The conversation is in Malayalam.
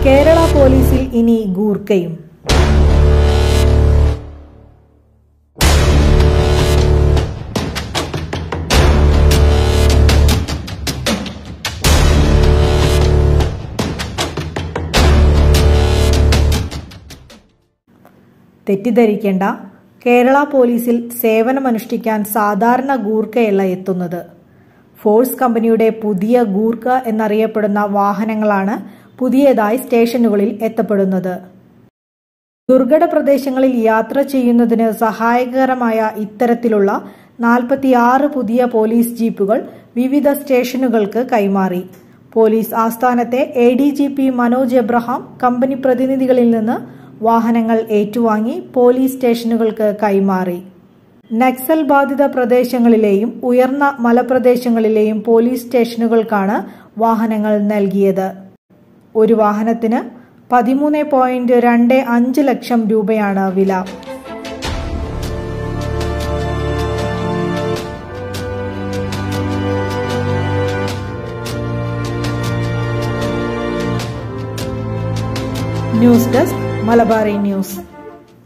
കേരള പോലീസിൽ ഇനി ഗൂർക്കയും തെറ്റിദ്ധരിക്കേണ്ട കേരള പോലീസിൽ സേവനമനുഷ്ഠിക്കാൻ സാധാരണ ഗൂർക്കയല്ല എത്തുന്നത് ഫോഴ്സ് കമ്പനിയുടെ പുതിയ ഗൂർക്ക എന്നറിയപ്പെടുന്ന വാഹനങ്ങളാണ് പുതിയതായി സ്റ്റേഷനുകളിൽ എത്തപ്പെടുന്നത് ദുർഘട പ്രദേശങ്ങളിൽ യാത്ര ചെയ്യുന്നതിന് സഹായകരമായ ഇത്തരത്തിലുള്ള നാൽപ്പത്തിയാറ് പുതിയ പോലീസ് ജീപ്പുകൾ വിവിധ സ്റ്റേഷനുകൾക്ക് കൈമാറി പോലീസ് ആസ്ഥാനത്തെ A D G P Manoj Abraham company പ്രതിനിധികളിൽ നിന്ന് വാഹനങ്ങൾ ഏറ്റുവാങ്ങി പോലീസ് സ്റ്റേഷനുകൾക്ക് കൈമാറി നക്സൽ ബാധിത പ്രദേശങ്ങളിലെയും ഉയർന്ന മലപ്രദേശങ്ങളിലെയും പോലീസ് സ്റ്റേഷനുകൾക്കാണ് വാഹനങ്ങൾ നൽകിയത് ഒരു വാഹനത്തിന് പതിമൂന്ന് പോയിന്റ് രണ്ട് അഞ്ച് ലക്ഷം രൂപയാണ് വില ന്യൂസ് ഡെസ്ക് മലബാറി ന്യൂസ്